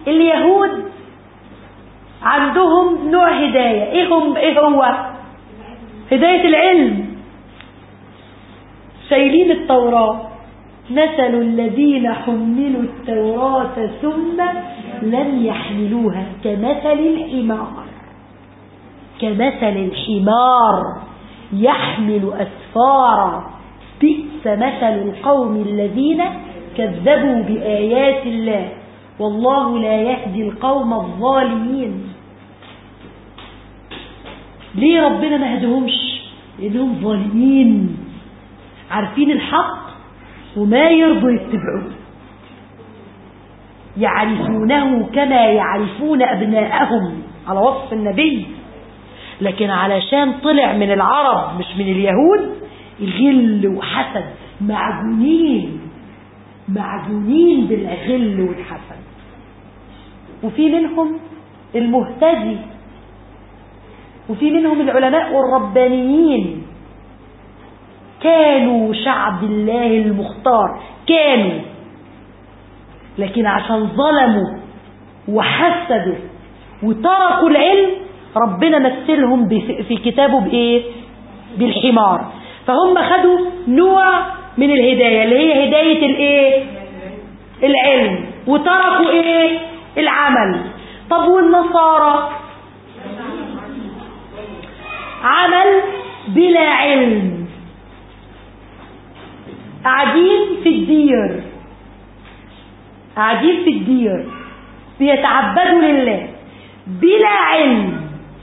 اليهود عندهم نوع هداية ايه, هم ايه هو هداية العلم شايلين التوراة مثل الذين حملوا التوراة ثم لم يحملوها كمثل الحمار كمثل الحمار يحمل أسفارا بئس مثل القوم الذين كذبوا بآيات الله والله لا يهدي القوم الظالمين ليه ربنا ما هدهمش لأنهم ظالمين عارفين الحق وما يرضوا يتبعوه يعرفونه كما يعرفون أبناءهم على وصف النبي لكن علشان طلع من العرب مش من اليهود الغل وحسد معجونين معجونين بالغل والحسد وفي منهم المهتدي وفي منهم العلماء والربانيين كانوا شعب الله المختار كانوا لكن عشان ظلموا وحسدوا وتركوا العلم ربنا مثلهم في كتابه بإيه بالحمار فهم خدوا نوع من الهداية اللي هي هداية الايه العلم وتركوا ايه العمل طب والنصارى عمل بلا علم قاعدين في الدير قاعدين في الدير بيتعبدوا لله بلا علم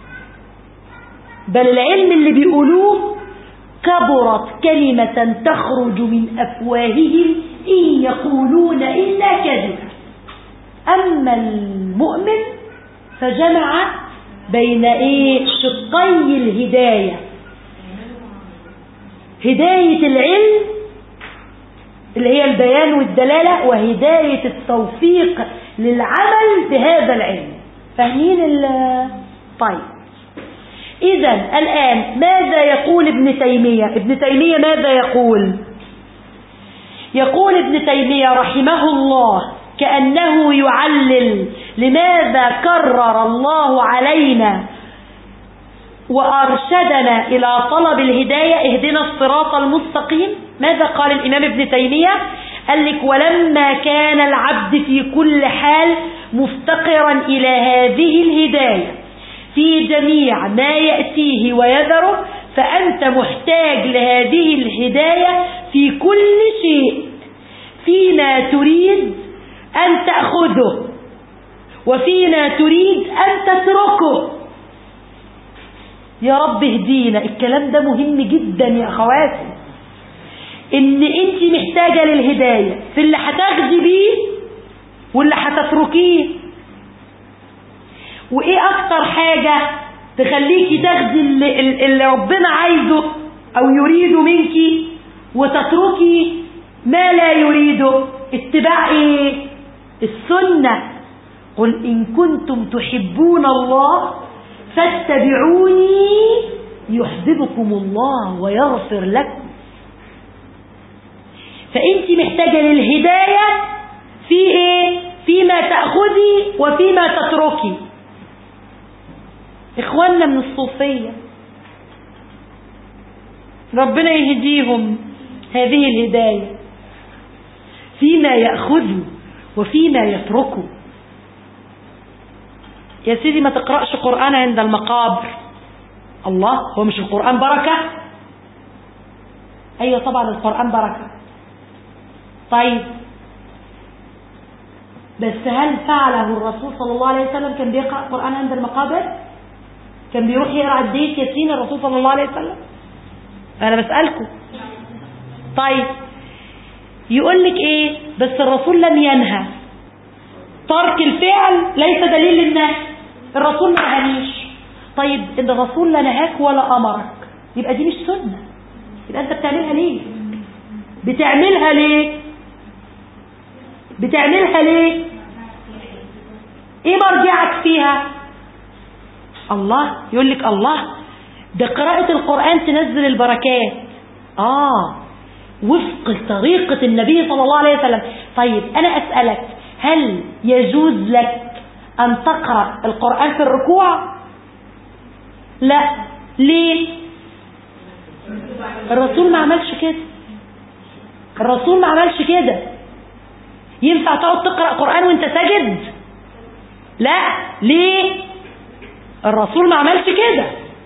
بل العلم اللي بيقولوه كبرت كلمة تخرج من أفواههم إن يقولون إلا كذبا أما المؤمن فجمع بين إيه شقي الهداية هداية العلم اللي هي البيان والدلالة وهداية التوفيق للعمل بهذا العلم فاهمين طيب إذا الآن ماذا يقول ابن تيمية ابن تيمية ماذا يقول يقول ابن تيمية رحمه الله كأنه يعلل لماذا كرر الله علينا وأرشدنا إلى طلب الهداية اهدنا الصراط المستقيم ماذا قال الإمام ابن تيمية قال لك ولما كان العبد في كل حال مفتقرا إلى هذه الهداية في جميع ما يأتيه ويذره فأنت محتاج لهذه الهداية في كل شيء فيما تريد أن تأخذه وفيما تريد أن تتركه يا رب اهدينا الكلام ده مهم جدا يا أخواتي ان انت محتاجة للهداية في اللي هتاخدي بيه واللي هتتركيه وايه اكتر حاجة تخليكي تاخدي اللي, اللي ربنا عايزه او يريده منك وتتركي ما لا يريده اتباع ايه السنة قل ان كنتم تحبون الله فاتبعوني يحببكم الله ويغفر لكم فانت محتاجة للهداية في ايه فيما تأخذي وفيما تتركي إخواننا من الصوفية ربنا يهديهم هذه الهداية فيما يأخذوا وفيما يتركوا يا سيدي ما تقرأش قرآن عند المقابر الله هو مش القرآن بركة أيوة طبعا القرآن بركة طيب بس هل فعله الرسول صلى الله عليه وسلم كان بيقرأ قرآن عند المقابر كان بيروح يقرأ الديت ياسين الرسول صلى الله عليه وسلم أنا بسألكم طيب يقول لك إيه بس الرسول لم ينهى ترك الفعل ليس دليل للنهي الرسول ما نهانيش طيب إن الرسول لا نهاك ولا أمرك يبقى دي مش سنة يبقى أنت بتعملها ليه بتعملها ليه بتعملها ليه ايه مرجعك فيها الله يقول لك الله ده قراءة القرآن تنزل البركات آه وفق طريقة النبي صلى الله عليه وسلم طيب أنا أسألك هل يجوز لك أن تقرأ القرآن في الركوع لا ليه الرسول ما عملش كده الرسول ما عملش كده ينفع تقعد تقرأ قرآن وانت ساجد لا ليه الرسول ما عملش كده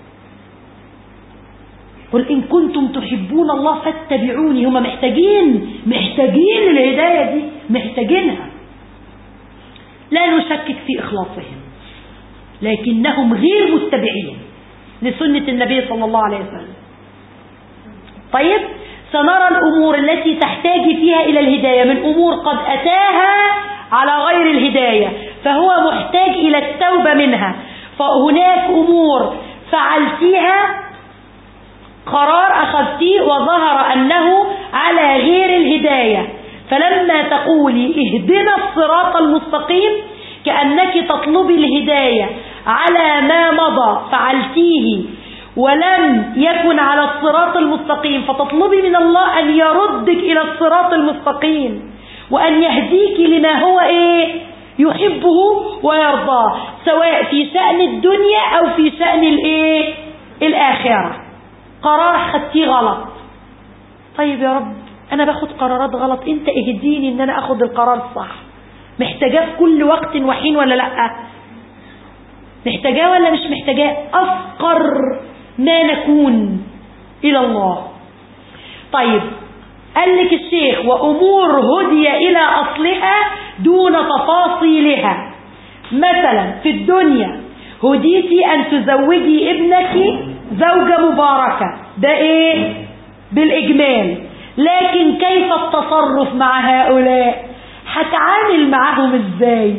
قل إن كنتم تحبون الله فاتبعوني هم محتاجين محتاجين الهداية دي محتاجينها لا نشكك في إخلاصهم لكنهم غير متبعين لسنة النبي صلى الله عليه وسلم طيب سنرى الأمور التي تحتاج فيها إلى الهداية من أمور قد أتاها على غير الهداية فهو محتاج إلى التوبة منها فهناك أمور فعلتيها قرار أخذتيه وظهر أنه على غير الهداية فلما تقولي اهدنا الصراط المستقيم كأنك تطلبي الهداية على ما مضى فعلتيه ولم يكن على الصراط المستقيم فتطلبي من الله أن يردك إلى الصراط المستقيم وأن يهديك لما هو إيه يحبه ويرضاه سواء في شأن الدنيا أو في شأن الإيه الآخرة قرار خدتيه غلط طيب يا رب أنا باخد قرارات غلط أنت اهديني أن أنا أخد القرار الصح محتاجاه في كل وقت وحين ولا لأ محتاجاه ولا مش محتاجاه أفقر ما نكون إلى الله طيب قال لك الشيخ وأمور هدي إلى أصلها دون تفاصيلها مثلا في الدنيا هديتي أن تزوجي ابنك زوجة مباركة ده إيه بالإجمال لكن كيف التصرف مع هؤلاء هتعامل معهم إزاي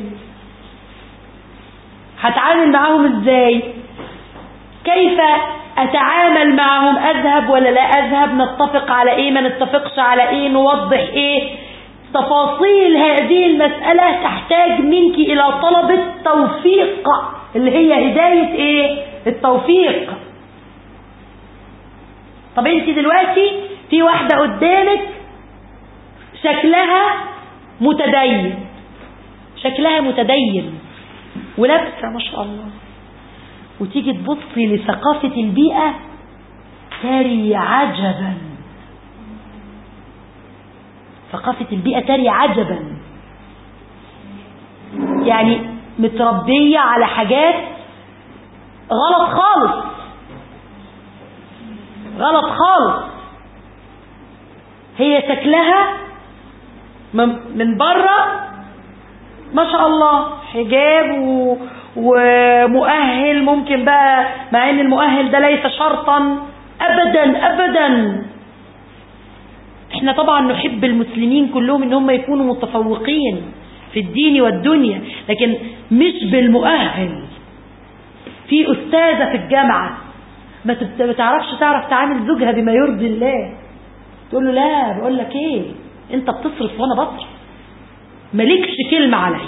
هتعامل معهم إزاي كيف أتعامل معهم أذهب ولا لا أذهب نتفق على إيه ما نتفقش على إيه نوضح إيه تفاصيل هذه المسألة تحتاج منك إلى طلب التوفيق اللي هي هداية إيه التوفيق طب انت دلوقتي في واحدة قدامك شكلها متدين شكلها متدين ولابسة ما شاء الله وتيجي تبصي لثقافة البيئة تري عجبا ثقافة البيئة تري عجبا يعني متربية على حاجات غلط خالص غلط خالص هي شكلها من بره ما شاء الله حجاب و... ومؤهل ممكن بقى مع ان المؤهل ده ليس شرطا ابدا ابدا احنا طبعا نحب المسلمين كلهم ان هم يكونوا متفوقين في الدين والدنيا لكن مش بالمؤهل في استاذة في الجامعة ما تعرفش تعرف تعامل زوجها بما يرضي الله تقول له لا بقول لك ايه انت بتصرف وانا بصرف مالكش كلمة علي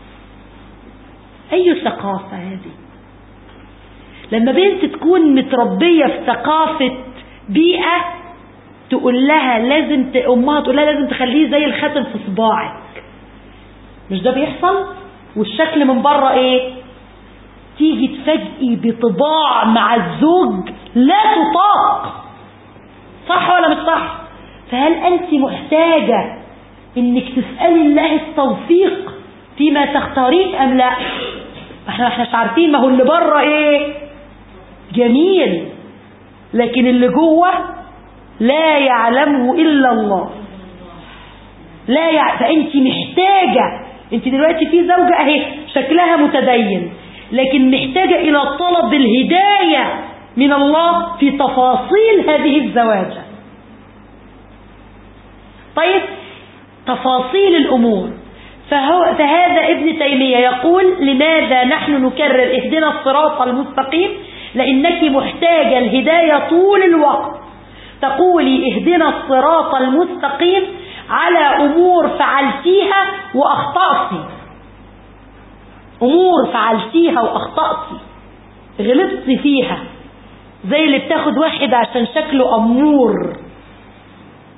أي ثقافة هذه لما بنت تكون متربية في ثقافة بيئة تقول لها لازم ت... أمها تقول لها لازم تخليه زي الخاتم في صباعك مش ده بيحصل والشكل من بره ايه تيجي تفاجئي بطباع مع الزوج لا تطاق صح ولا مش صح فهل انت محتاجة انك تسألي الله التوفيق فيما تختارين ام لا احنا احنا عارفين ما هو اللي بره ايه جميل لكن اللي جوه لا يعلمه الا الله لا يع... فانت محتاجة انت دلوقتي في زوجة اهي شكلها متدين لكن محتاجة الى طلب الهداية من الله في تفاصيل هذه الزواجة طيب تفاصيل الامور فهو فهذا ابن تيمية يقول لماذا نحن نكرر اهدنا الصراط المستقيم لأنك محتاجة الهداية طول الوقت تقولي اهدنا الصراط المستقيم على أمور فعلتيها وأخطأتي أمور فعلتيها وأخطأتي غلطتي فيها زي اللي بتاخد واحد عشان شكله أمور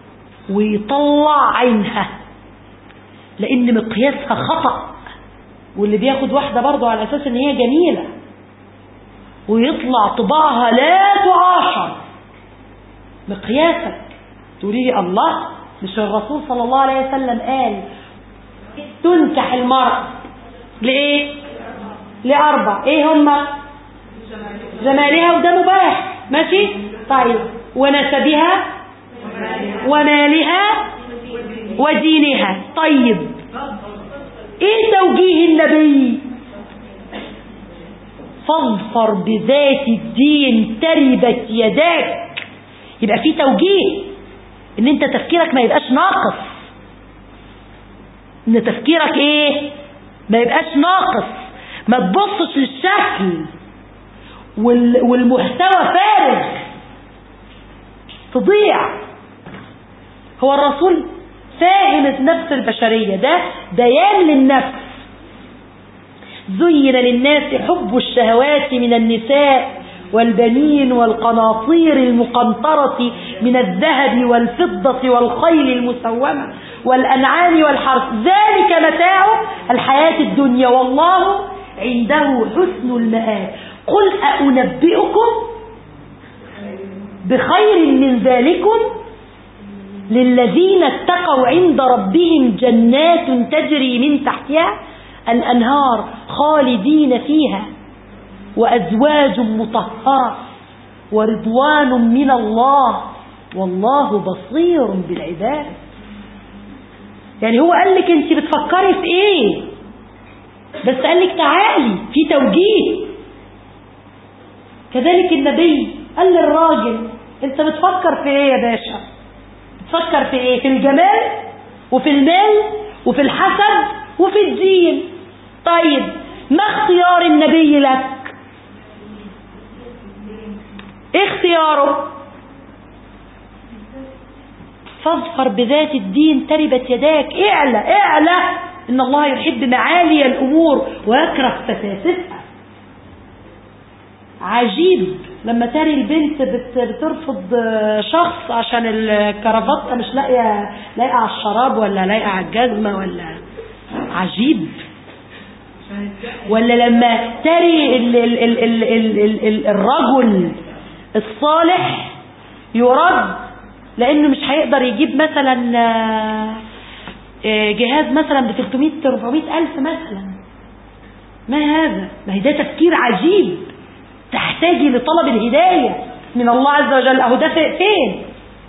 ويطلع عينها لأن مقياسها خطأ واللي بياخد واحدة برضه على أساس إن هي جميلة ويطلع طباعها لا تعاشر مقياسك تقولي لي الله مش الرسول صلى الله عليه وسلم قال تنكح المرأة لإيه لأربع إيه هما جمالها وده مباح ماشي طيب ونسبها ومالها ودينها طيب ايه توجيه النبي فاظفر بذات الدين تربت يداك يبقى في توجيه ان انت تفكيرك ما يبقاش ناقص ان تفكيرك ايه ما يبقاش ناقص ما تبصش للشكل والمحتوى فارغ تضيع هو الرسول فاهم النفس البشرية ده بيان للنفس زين للناس حب الشهوات من النساء والبنين والقناطير المقنطرة من الذهب والفضة والخيل المسومة والأنعام والحرث ذلك متاع الحياة الدنيا والله عنده حسن المآب قل أنبئكم بخير من ذلكم للذين اتقوا عند ربهم جنات تجري من تحتها الأنهار خالدين فيها وأزواج مطهرة ورضوان من الله والله بصير بالعباد يعني هو قال لك انت بتفكري في ايه بس قال لك تعالي في توجيه كذلك النبي قال للراجل انت بتفكر في ايه يا باشا بتفكر في ايه في الجمال وفي المال وفي الحسب وفي الدين طيب ما اختيار النبي لك ايه اختياره فاظفر بذات الدين تربت يداك اعلى اعلى ان الله يحب معالي الامور ويكره سفاسفها عجيب لما تاري البنت بترفض شخص عشان الكرافته مش لاقيه لاقيه على الشراب ولا لاقيه على الجزمه ولا عجيب ولا لما تري ال ال ال ال ال ال الرجل الصالح يرد لانه مش هيقدر يجيب مثلا جهاز مثلا ب 300 400 الف مثلا ما هذا ما هي ده تفكير عجيب تحتاجي لطلب الهداية من الله عز وجل أهو ده فين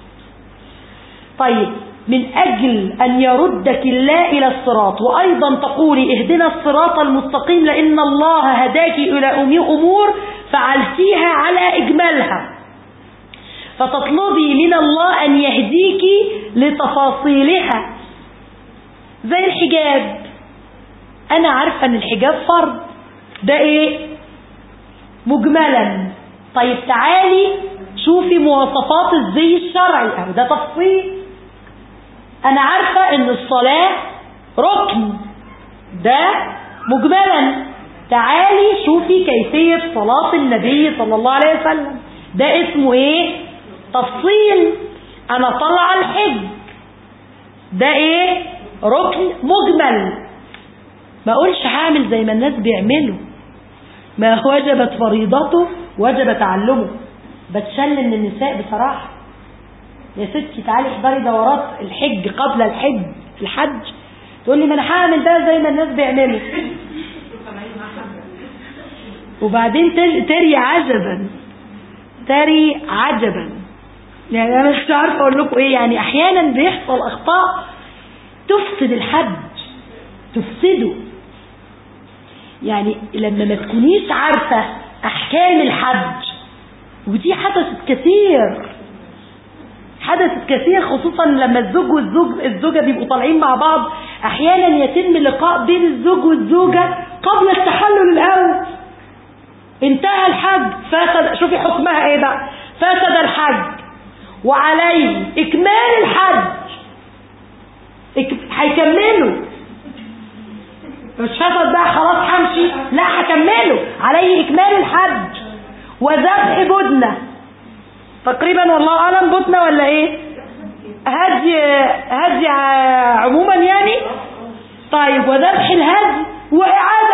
طيب من أجل أن يردك الله إلى الصراط وأيضا تقولي اهدنا الصراط المستقيم لأن الله هداك إلى أمور فعلتيها على إجمالها فتطلبي من الله أن يهديك لتفاصيلها زي الحجاب أنا عارفة أن الحجاب فرض ده إيه مجملا طيب تعالي شوفي مواصفات الزي الشرعي أو ده تفصيل أنا عارفة أن الصلاة ركن ده مجملا تعالي شوفي كيفية صلاة النبي صلى الله عليه وسلم ده اسمه ايه تفصيل انا طلع الحج ده ايه ركن مجمل ما اقولش هعمل زي ما الناس بيعملوا ما وجبت فريضته وجب تعلمه بتشل من النساء بصراحة يا ستي تعالي احضري دورات الحج قبل الحج الحج تقول لي ما انا هعمل بقى زي ما الناس بيعملوا وبعدين تري عجبا تري عجبا يعني انا مش عارفه اقول لكم ايه يعني احيانا بيحصل اخطاء تفسد الحج تفسده يعني لما ما تكونيش عارفه احكام الحج ودي حدثت كثير حدثت كثير خصوصا لما الزوج والزوج الزوجة بيبقوا طالعين مع بعض احيانا يتم لقاء بين الزوج والزوجة قبل التحلل الاول انتهى الحج فسد شوفي حكمها ايه بقى فسد الحج وعليه اكمال الحج هيكملوا مش فسد بقى خلاص همشي لا هكمله عليه اكمال الحج وذبح بدنه تقريبا والله اعلم بدنه ولا ايه هدي هدي عموما يعني طيب وذبح الهدي واعاده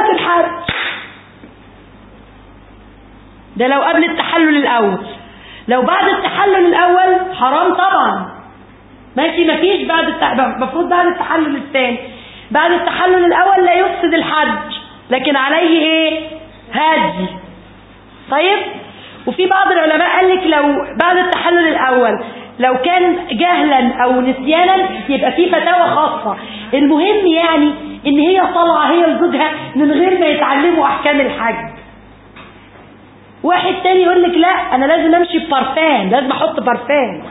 ده لو قبل التحلل الأول لو بعد التحلل الأول حرام طبعا ماشي مفيش بعد المفروض بعد التحلل الثاني بعد التحلل الأول لا يفسد الحج لكن عليه ايه هدي طيب وفي بعض العلماء قال لك لو بعد التحلل الأول لو كان جهلا أو نسيانا يبقى في فتاوى خاصة المهم يعني ان هي طالعة هي وزوجها من غير ما يتعلموا أحكام الحج واحد تاني يقول لك لا أنا لازم أمشي ببرفان لازم أحط برفان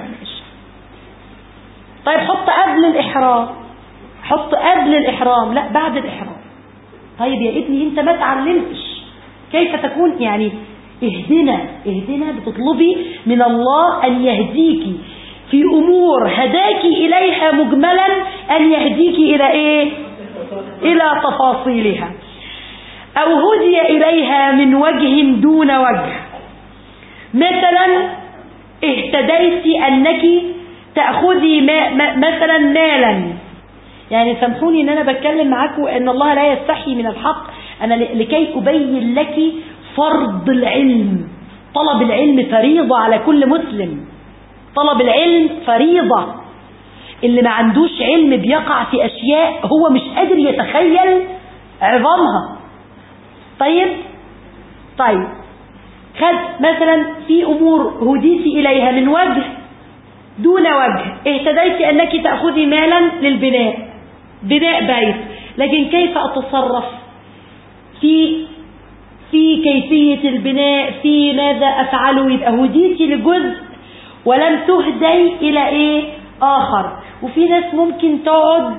طيب حط قبل الإحرام حط قبل الإحرام لا بعد الإحرام طيب يا ابني انت ما تعلمتش كيف تكون يعني اهدنا اهدنا بتطلبي من الله ان يهديك في امور هداك اليها مجملا ان يهديك الى ايه الى تفاصيلها او هدي اليها من وجه دون وجه مثلا اهتديت انك تأخذي ما مثلا مالا يعني سامحوني ان انا بتكلم معاكم ان الله لا يستحي من الحق انا لكي ابين لك فرض العلم طلب العلم فريضة على كل مسلم طلب العلم فريضة اللي ما عندوش علم بيقع في اشياء هو مش قادر يتخيل عظامها طيب طيب خد مثلا في امور هديت اليها من وجه دون وجه اهتديت انك تأخذي مالا للبناء بناء بيت لكن كيف أتصرف في في كيفية البناء في ماذا أفعله يبقى هديت لجزء ولم تهدي إلى إيه آخر وفي ناس ممكن تقعد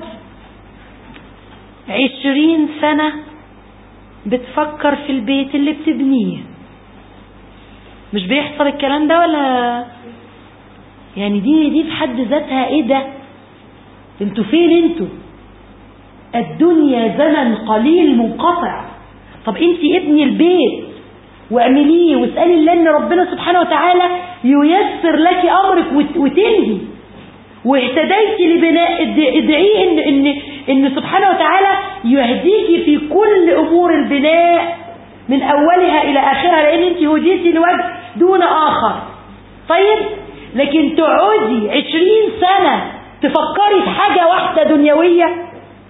عشرين سنة بتفكر في البيت اللي بتبنيه مش بيحصل الكلام ده ولا يعني دي دي في حد ذاتها ايه ده انتوا فين انتوا الدنيا زمن قليل منقطع طب انت ابني البيت واعمليه واسألي الله ان ربنا سبحانه وتعالى ييسر لك امرك وتنهي واهتديت لبناء ادعيه ان, إن, إن سبحانه وتعالى يهديك في كل امور البناء من اولها الى اخرها لان انت هديتي لوجه دون اخر طيب لكن تقعدي عشرين سنة تفكري في حاجة واحدة دنيوية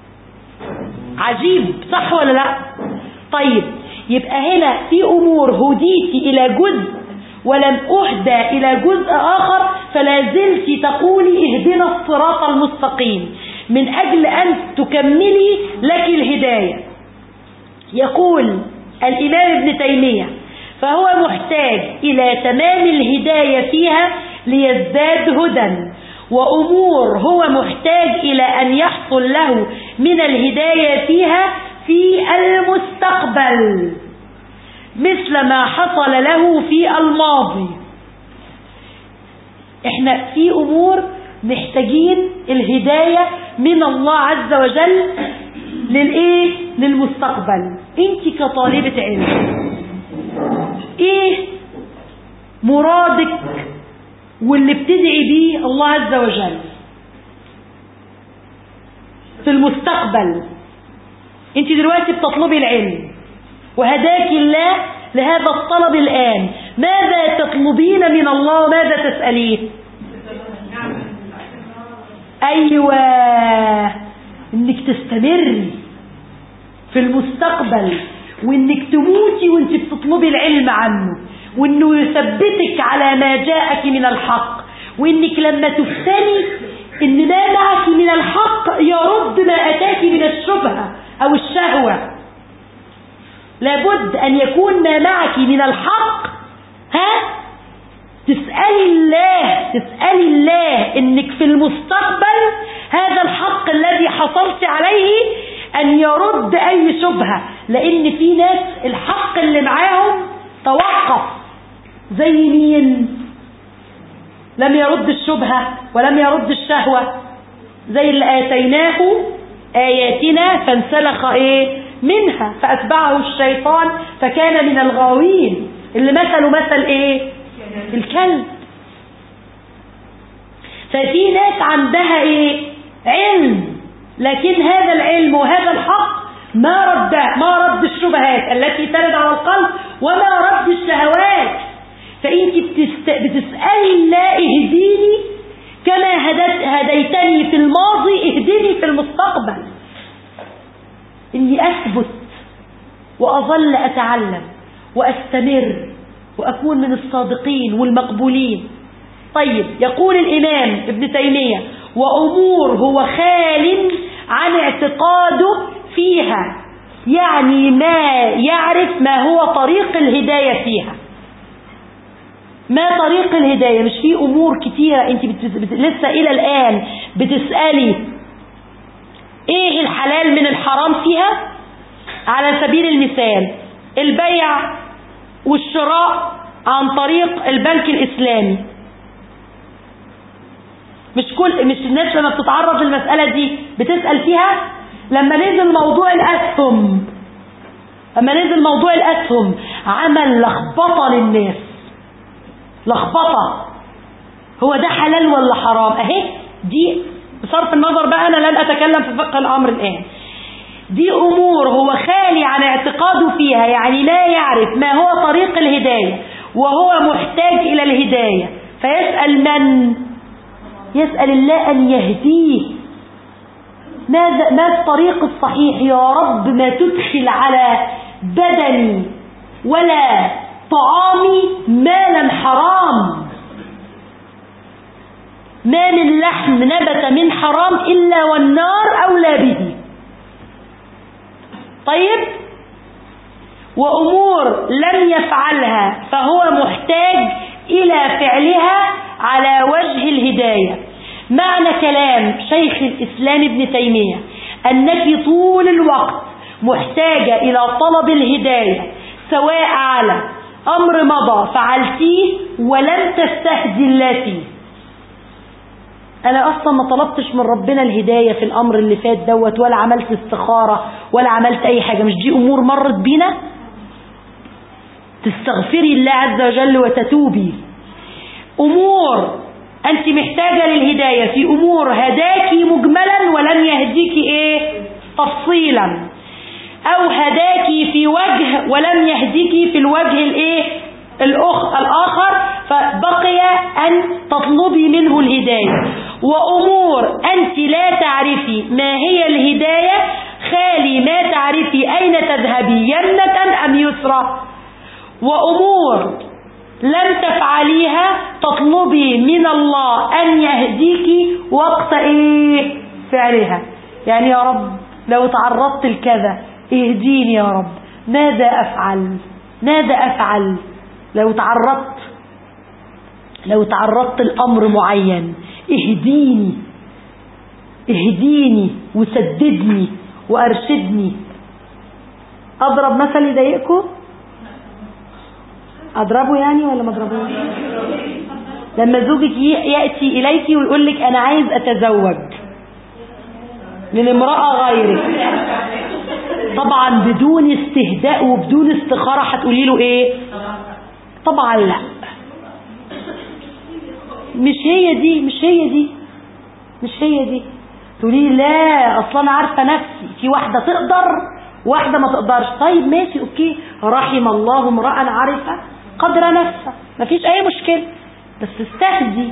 عجيب صح ولا لا طيب يبقى هنا في أمور هديت إلى جزء ولم أهدى إلى جزء آخر فلا زلت تقولي اهدنا الصراط المستقيم من أجل أن تكملي لك الهداية يقول الإمام ابن تيمية فهو محتاج إلى تمام الهداية فيها ليزداد هدى وأمور هو محتاج إلى أن يحصل له من الهداية فيها في المستقبل مثل ما حصل له في الماضي احنا في أمور محتاجين الهداية من الله عز وجل للإيه؟ للمستقبل انت كطالبة علم ايه مرادك واللي بتدعي بيه الله عز وجل في المستقبل انت دلوقتي بتطلبي العلم وهداك الله لهذا الطلب الآن ماذا تطلبين من الله وماذا تسأليه أيوة انك تستمري في المستقبل وانك تموتي وانت بتطلبي العلم عنه وانه يثبتك على ما جاءك من الحق وانك لما تفتني ان ما معك من الحق يرد ما اتاك من الشبهة او الشهوة لابد ان يكون ما معك من الحق ها تسألي الله تسألي الله انك في المستقبل هذا الحق الذي حصلت عليه ان يرد اي شبهة لان في ناس الحق اللي معاهم توقف زي مين لم يرد الشبهة ولم يرد الشهوة زي اللي آتيناه آياتنا فانسلخ إيه منها فأتبعه الشيطان فكان من الغاوين اللي مثلوا مثل إيه الكلب ففي ناس عندها إيه علم لكن هذا العلم وهذا الحق ما رد ما رد الشبهات التي ترد على القلب وما رد الشهوات فانت بتست... بتسألي الله اهديني كما هدت هديتني في الماضي اهدني في المستقبل اني اثبت واظل اتعلم واستمر واكون من الصادقين والمقبولين طيب يقول الامام ابن تيمية وامور هو خال عن اعتقاده فيها يعني ما يعرف ما هو طريق الهداية فيها ما طريق الهداية مش في أمور كتيرة أنت بت... بت... لسه إلى الآن بتسألي إيه الحلال من الحرام فيها على سبيل المثال البيع والشراء عن طريق البنك الإسلامي مش كل مش الناس لما بتتعرض للمسألة دي بتسأل فيها لما نزل موضوع الأسهم لما نزل موضوع الأسهم عمل لخبطة للناس لخبطة هو ده حلال ولا حرام اهي دي بصرف النظر بقى أنا لن أتكلم في فقه الأمر الآن دي أمور هو خالي عن اعتقاده فيها يعني لا يعرف ما هو طريق الهداية وهو محتاج إلى الهداية فيسأل من يسأل الله أن يهديه ماذا ما الطريق الصحيح يا رب ما تدخل على بدني ولا طعامي مالا حرام ما من لحم نبت من حرام إلا والنار أولى به طيب وأمور لم يفعلها فهو محتاج إلى فعلها على وجه الهداية معنى كلام شيخ الإسلام ابن تيمية أنك طول الوقت محتاجة إلى طلب الهداية سواء على أمر مضى فعلتيه ولم تستهدي الله فيه أنا أصلا ما طلبتش من ربنا الهداية في الأمر اللي فات دوت ولا عملت استخارة ولا عملت أي حاجة مش دي أمور مرت بينا تستغفري الله عز وجل وتتوبي أمور أنت محتاجة للهداية في أمور هداكي مجملا ولم يهديكي إيه تفصيلا أو هداكي في وجه ولم يهديكي في الوجه الإيه الأخ الآخر فبقي أن تطلبي منه الهداية وأمور أنت لا تعرفي ما هي الهداية خالي ما تعرفي أين تذهبي يمنة أم يسرى وأمور لم تفعليها تطلبي من الله أن يهديك وقت إيه فعلها يعني يا رب لو تعرضت لكذا اهديني يا رب ماذا أفعل ماذا أفعل لو تعرضت لو تعرضت لأمر معين اهديني اهديني وسددني وأرشدني أضرب مثل يضايقكم أضربه يعني ولا ما اضربوش لما زوجك يأتي إليك ويقول لك أنا عايز أتزوج من امرأة غيرك طبعا بدون استهداء وبدون استخارة هتقولي له ايه طبعا لا مش هي دي مش هي دي مش هي دي تقولي لا اصلا انا عارفه نفسي في واحده تقدر واحده ما تقدرش طيب ماشي اوكي رحم الله امرا عرف قدر نفسه مفيش اي مشكله بس استهدي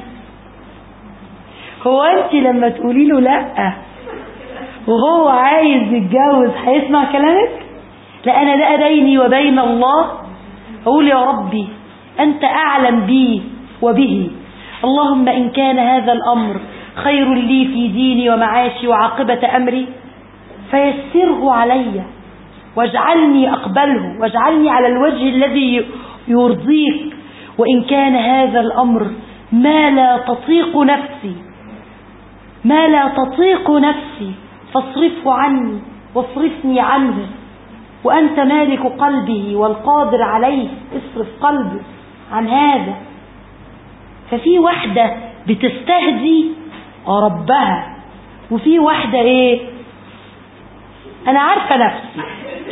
هو انت لما تقولي له لا وهو عايز يتجوز هيسمع كلامك لا انا ده بيني وبين الله اقول يا ربي انت اعلم بي وبه اللهم ان كان هذا الامر خير لي في ديني ومعاشي وعاقبة امري فيسره علي واجعلني اقبله واجعلني على الوجه الذي يرضيك وان كان هذا الامر ما لا تطيق نفسي ما لا تطيق نفسي فاصرفه عني واصرفني عنه وأنت مالك قلبه والقادر عليه اصرف قلبه عن هذا ففي واحدة بتستهدي ربها وفي واحدة ايه انا عارفة نفسي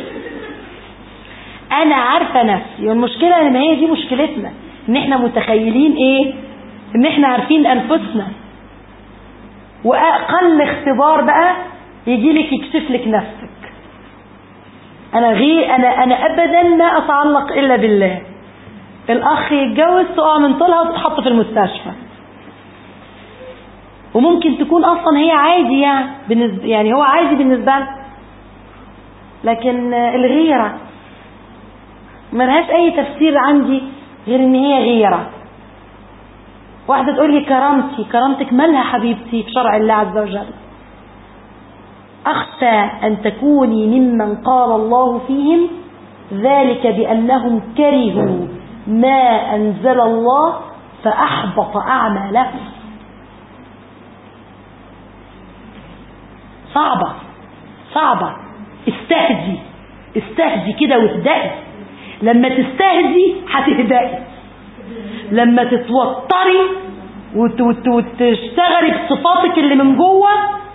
انا عارفة نفسي والمشكلة ان هي دي مشكلتنا ان احنا متخيلين ايه ان احنا عارفين انفسنا واقل اختبار بقى يجي لك يكشف لك نفسك انا غير انا انا ابدا ما اتعلق الا بالله الاخ يتجوز تقع من طولها وتتحط في المستشفى وممكن تكون اصلا هي عادي يعني بالنسبة يعني هو عادي بالنسبه له لكن الغيره ملهاش اي تفسير عندي غير ان هي غيره واحده تقول لي كرامتي كرامتك مالها حبيبتي في شرع الله عز وجل أخشى أن تكوني ممن قال الله فيهم ذلك بأنهم كرهوا ما أنزل الله فأحبط أعمالهم صعبة صعبة استهدي استهدي كده واهدئي لما تستهدي هتهدئي لما تتوتري وتشتغلي بصفاتك اللي من جوه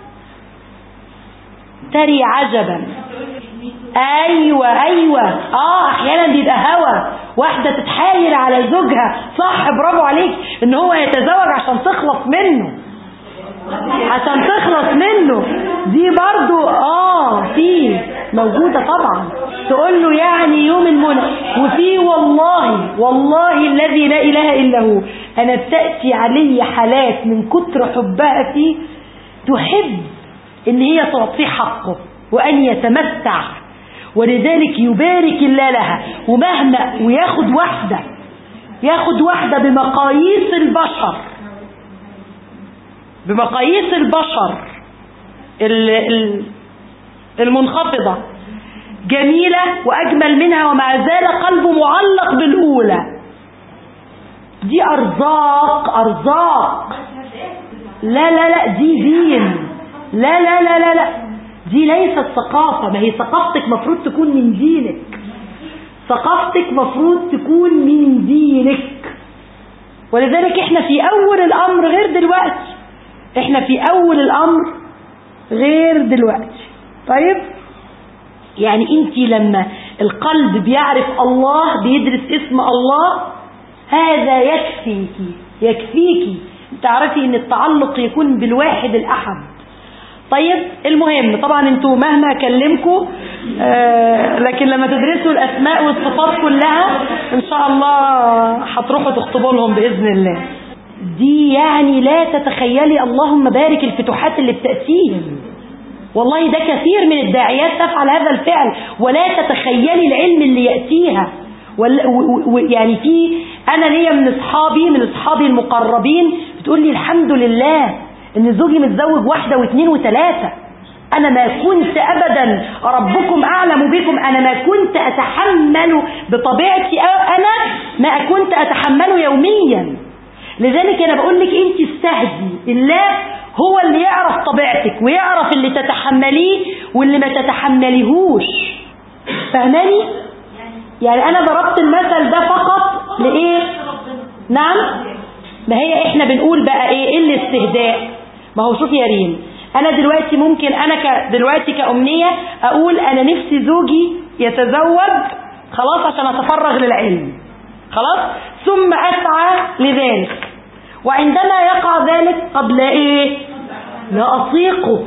تري عجبا ايوه ايوه اه احيانا بيبقى هوى واحده تتحايل على زوجها صح برافو عليك ان هو يتزوج عشان تخلص منه عشان تخلص منه دي برضو اه في موجودة طبعا تقول له يعني يوم المنى وفي والله والله الذي لا اله الا هو انا بتأتي علي حالات من كتر حبها فيه تحب ان هي تعطيه حقه وان يتمتع ولذلك يبارك الله لها ومهما وياخد واحدة ياخد واحدة بمقاييس البشر بمقاييس البشر المنخفضة جميلة وأجمل منها ومع ذلك قلبه معلق بالأولى دي أرزاق أرزاق لا لا لا دي دين لا لا لا لا لا دي ليست ثقافة ما هي ثقافتك مفروض تكون من دينك ثقافتك مفروض تكون من دينك ولذلك احنا في اول الامر غير دلوقتي احنا في اول الامر غير دلوقتي طيب يعني انت لما القلب بيعرف الله بيدرس اسم الله هذا يكفيكي يكفيكي تعرفي ان التعلق يكون بالواحد الاحد طيب المهم طبعا انتوا مهما اكلمكم آه لكن لما تدرسوا الاسماء والصفات كلها ان شاء الله هتروحوا تخطبوا لهم باذن الله دي يعني لا تتخيلي اللهم بارك الفتوحات اللي بتأتيهم والله ده كثير من الداعيات تفعل هذا الفعل ولا تتخيلي العلم اللي يأتيها يعني في انا ليا من اصحابي من اصحابي المقربين بتقول لي الحمد لله ان زوجي متزوج واحدة واثنين وثلاثة انا ما كنت ابدا ربكم اعلم بكم انا ما كنت اتحمل بطبيعتي انا ما كنت اتحمله يوميا لذلك انا بقول لك انت استهدي الله هو اللي يعرف طبيعتك ويعرف اللي تتحمليه واللي ما تتحمليهوش فهماني يعني انا ضربت المثل ده فقط لايه نعم ما هي احنا بنقول بقى ايه ايه الاستهداء ما هو شوف يا ريم انا دلوقتي ممكن انا ك... دلوقتي كأمنية اقول انا نفسي زوجي يتزوج خلاص عشان اتفرغ للعلم خلاص ثم اسعى لذلك وعندما يقع ذلك قبل ايه لا اطيقه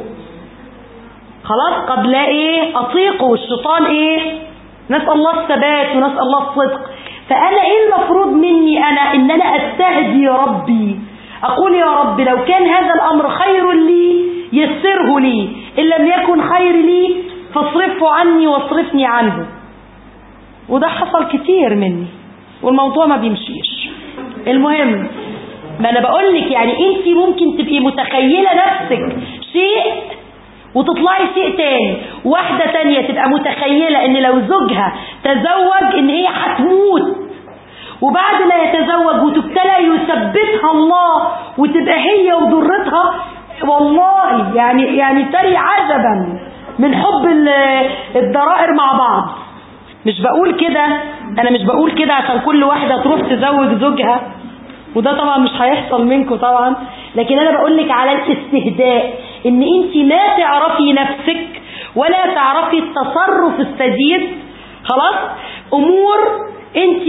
خلاص قبل ايه اطيقه والشيطان ايه نسأل الله الثبات ونسأل الله الصدق فانا ايه المفروض مني انا ان انا استهدي ربي أقول يا رب لو كان هذا الأمر خير لي يسره لي إن لم يكن خير لي فاصرفه عني واصرفني عنه وده حصل كتير مني والموضوع ما بيمشيش المهم ما أنا بقول لك يعني أنت ممكن تبقي متخيلة نفسك شيء وتطلعي شيء تاني واحدة تانية تبقى متخيلة ان لو زوجها تزوج ان هي هتموت وبعد ما يتزوج وتبتلى يثبتها الله وتبقى هي وضرتها والله يعني يعني تري عجبا من حب الضرائر مع بعض مش بقول كده انا مش بقول كده عشان كل واحدة تروح تزوج زوجها وده طبعا مش هيحصل منكم طبعا لكن انا بقول لك على الاستهداء ان انت ما تعرفي نفسك ولا تعرفي التصرف السديد خلاص امور انت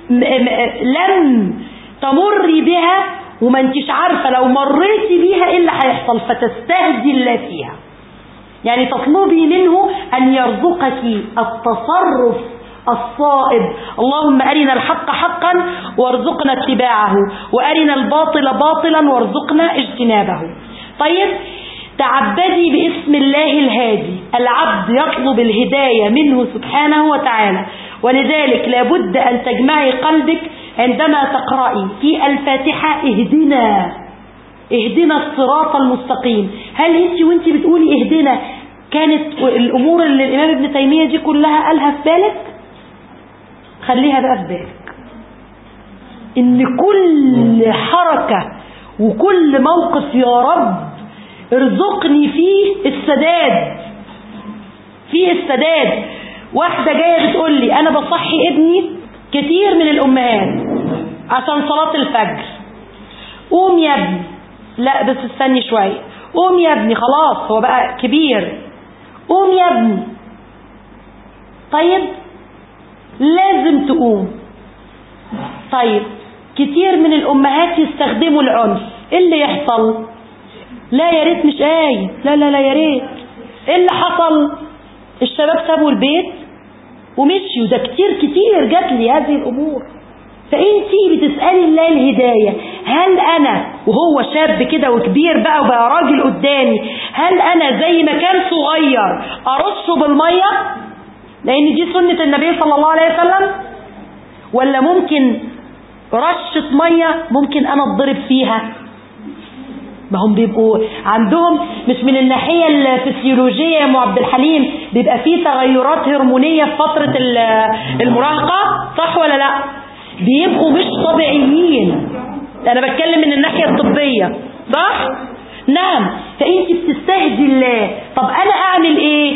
لم تمري بها وما انتش عارفة لو مريتي بيها ايه اللي هيحصل فتستهدي الله فيها يعني تطلبي منه أن يرزقك التصرف الصائب اللهم أرنا الحق حقا وارزقنا اتباعه وأرنا الباطل باطلا وارزقنا اجتنابه طيب تعبدي باسم الله الهادي العبد يطلب الهداية منه سبحانه وتعالى ولذلك لابد أن تجمعي قلبك عندما تقرأي في الفاتحة اهدنا اهدنا الصراط المستقيم هل انت وانت بتقولي اهدنا كانت الامور اللي الامام ابن تيمية دي كلها قالها في بالك خليها بقى في بالك ان كل حركة وكل موقف يا رب ارزقني فيه السداد فيه السداد واحدة جاية بتقول لي انا بصحي ابني كتير من الامهات عشان صلاة الفجر قوم يا ابني لا بس استني شوية قوم يا ابني خلاص هو بقى كبير قوم يا ابني طيب لازم تقوم طيب كتير من الامهات يستخدموا العنف ايه اللي يحصل لا يا ريت مش قايم لا لا لا يا ريت ايه اللي حصل الشباب سابوا البيت ومشيوا ده كتير كتير جات لي هذه الامور فانتي بتسالي الله الهدايه هل انا وهو شاب كده وكبير بقى وبقى راجل قدامي هل انا زي ما كان صغير ارشه بالميه لان دي سنه النبي صلى الله عليه وسلم ولا ممكن رشه ميه ممكن انا اتضرب فيها ما هم بيبقوا عندهم مش من الناحية الفسيولوجية يا ام عبد الحليم بيبقى فيه تغيرات هرمونية في فترة المراهقة صح ولا لا بيبقوا مش طبيعيين انا بتكلم من الناحية الطبية صح نعم فانت بتستهدي الله طب انا اعمل ايه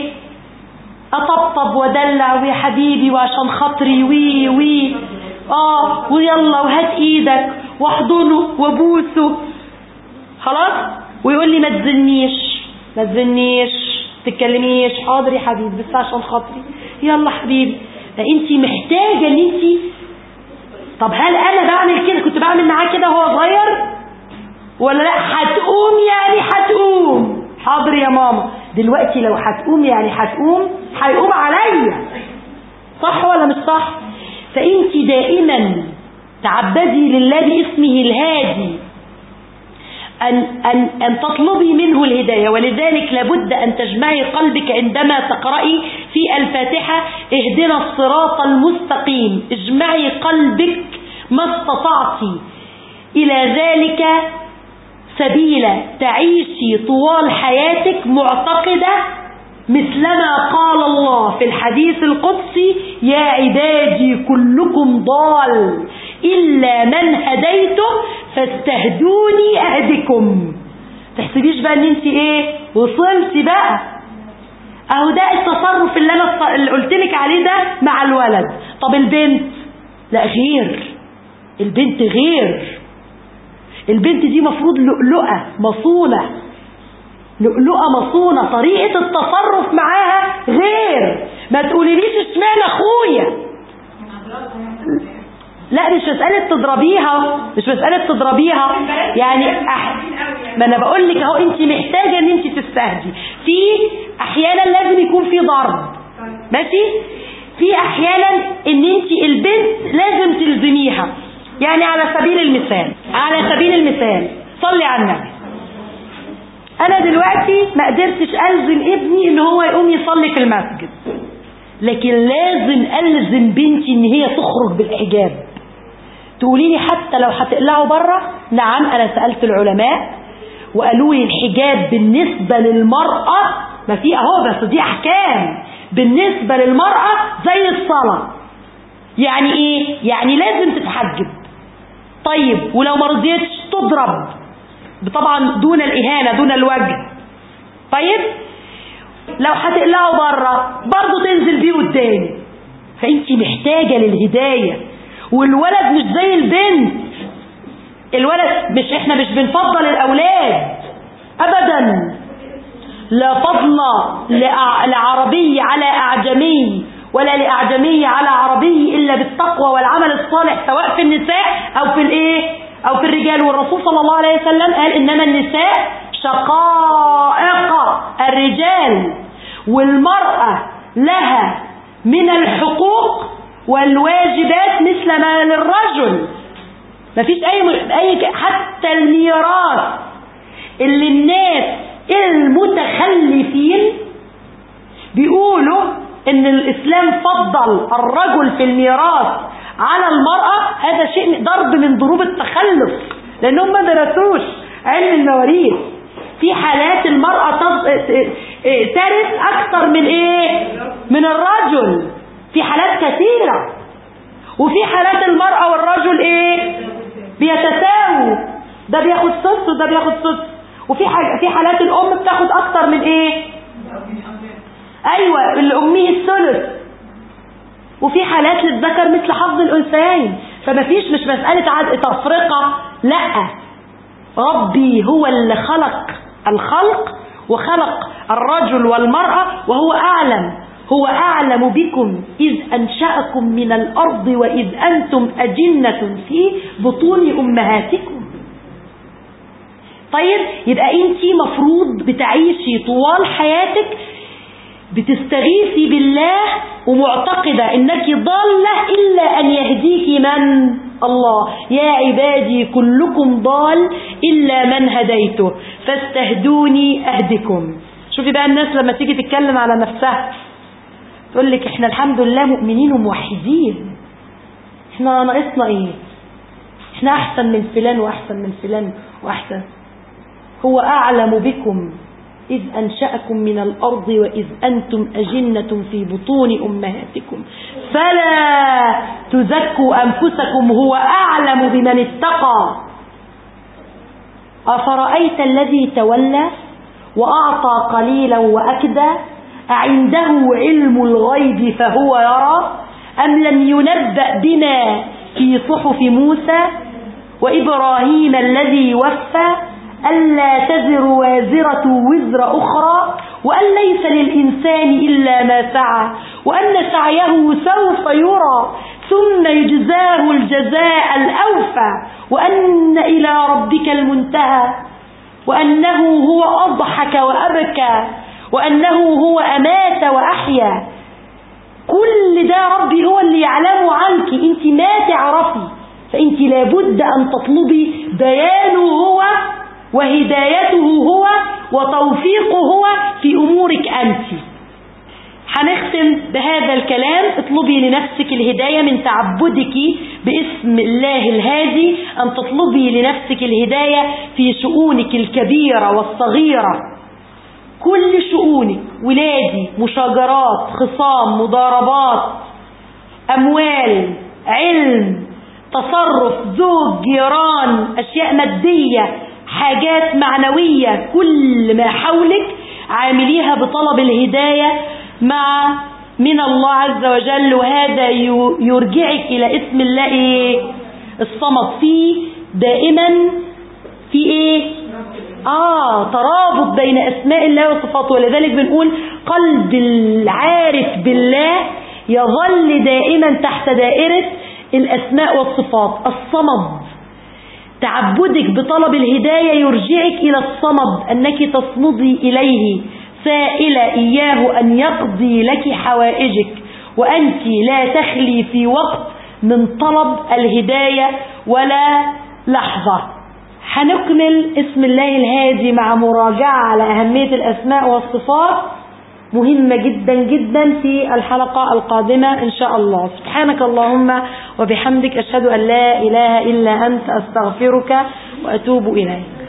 اطبطب ودلع ويا حبيبي وعشان خاطري وي وي اه ويلا وهات ايدك واحضنه وابوسه خلاص ويقول لي ما تزنيش ما تزنيش تتكلميش حاضر يا حبيبي بس عشان خاطري يلا حبيبي ده انت محتاجه ان انت طب هل انا بعمل كده كنت بعمل معاه كده وهو صغير ولا لا هتقوم يعني هتقوم حاضر يا ماما دلوقتي لو هتقوم يعني هتقوم هيقوم عليا صح ولا مش صح فانت دائما تعبدي لله باسمه الهادي أن, أن, أن تطلبي منه الهداية ولذلك لابد أن تجمعي قلبك عندما تقرأي في الفاتحة اهدنا الصراط المستقيم اجمعي قلبك ما استطعت إلى ذلك سبيلا تعيشي طوال حياتك معتقدة مثلما قال الله في الحديث القدسي يا عبادي كلكم ضال إلا من هديته فاستهدوني أهدكم تحسبيش بقى ان انت ايه وصلتي بقى اهو ده التصرف اللي انا اللي قلت لك عليه ده مع الولد طب البنت لا غير البنت غير البنت دي مفروض لؤلؤة مصونة لؤلؤة مصونة طريقة التصرف معاها غير ما تقوليليش اشمعنى اخويا لا مش مسألة تضربيها مش مسألة تضربيها يعني أح... ما انا بقول لك اهو انت محتاجة ان انت تستهدي في احيانا لازم يكون في ضرب ماشي في احيانا ان انت البنت لازم تلزميها يعني على سبيل المثال على سبيل المثال صلي على النبي انا دلوقتي ما قدرتش الزم ابني ان هو يقوم يصلي في المسجد لكن لازم الزم بنتي ان هي تخرج بالحجاب تقولي لي حتى لو هتقلعوا بره نعم انا سالت العلماء وقالوا لي الحجاب بالنسبه للمراه ما في اهو بس دي احكام بالنسبه للمراه زي الصلاه يعني ايه يعني لازم تتحجب طيب ولو ما رضيتش تضرب طبعا دون الاهانه دون الوجه طيب لو هتقلعوا بره برضه تنزل بيه قدامي فانت محتاجه للهدايه والولد مش زي البنت الولد مش احنا مش بنفضل الاولاد ابدا لا فضل لعربي على اعجمي ولا لاعجمي على عربي الا بالتقوى والعمل الصالح سواء في النساء او في الايه او في الرجال والرسول صلى الله عليه وسلم قال انما النساء شقائق الرجال والمرأة لها من الحقوق والواجبات مثل ما للرجل مفيش اي اي حتى الميراث اللي الناس المتخلفين بيقولوا ان الاسلام فضل الرجل في الميراث على المرأة هذا شيء ضرب من ضروب التخلف لانهم ما درسوش علم المواريث في حالات المرأة ترث اكثر من ايه من الرجل في حالات كثيرة وفي حالات المرأة والرجل ايه بيتساووا ده بياخد صفر وده بياخد صفر وفي حاجة في حالات الام بتاخد اكتر من ايه ايوه الامي الثلث وفي حالات للذكر مثل حظ الانثيين فما فيش مش مسألة عد تفرقة لا ربي هو اللي خلق الخلق وخلق الرجل والمرأة وهو أعلم هو أعلم بكم إذ أنشأكم من الأرض وإذ أنتم أجنة في بطون أمهاتكم طيب يبقى أنت مفروض بتعيشي طوال حياتك بتستغيثي بالله ومعتقدة انك ضالة الا ان يهديك من الله يا عبادي كلكم ضال الا من هديته فاستهدوني اهدكم شوفي بقى الناس لما تيجي تتكلم على نفسها تقول لك احنا الحمد لله مؤمنين وموحدين احنا ناقصنا ايه احنا احسن من فلان واحسن من فلان واحسن هو اعلم بكم إذ أنشأكم من الأرض وإذ أنتم أجنة في بطون أمهاتكم فلا تزكوا أنفسكم هو أعلم بمن اتقى أفرأيت الذي تولى وأعطى قليلا وأكدى أعنده علم الغيب فهو يرى أم لم ينبأ بما في صحف موسى وإبراهيم الذي وفى ألا تزر وازرة وزر أخرى وأن ليس للإنسان إلا ما سعى وأن سعيه سوف يرى ثم يجزاه الجزاء الأوفى وأن إلى ربك المنتهى وأنه هو أضحك وأبكى وأنه هو أمات وأحيا كل ده ربي هو اللي يعلمه عنك انت ما تعرفي فانت لابد أن تطلبي بيانه هو وهدايته هو وتوفيقه هو في أمورك أنت هنختم بهذا الكلام اطلبي لنفسك الهداية من تعبدك باسم الله الهادي أن تطلبي لنفسك الهداية في شؤونك الكبيرة والصغيرة كل شؤونك ولادي مشاجرات خصام مضاربات أموال علم تصرف زوج جيران أشياء مادية حاجات معنوية كل ما حولك عامليها بطلب الهداية مع من الله عز وجل وهذا يرجعك إلى اسم الله إيه؟ الصمد فيه دائما في إيه آه ترابط بين أسماء الله وصفاته ولذلك بنقول قلب العارف بالله يظل دائما تحت دائرة الأسماء والصفات الصمد تعبدك بطلب الهداية يرجعك إلى الصمد أنك تصمدي إليه سائلة إياه أن يقضي لك حوائجك وأنت لا تخلي في وقت من طلب الهداية ولا لحظة هنكمل اسم الله الهادي مع مراجعة على أهمية الأسماء والصفات مهمة جدا جدا في الحلقة القادمة إن شاء الله سبحانك اللهم وبحمدك أشهد أن لا إله إلا أنت أستغفرك وأتوب إليك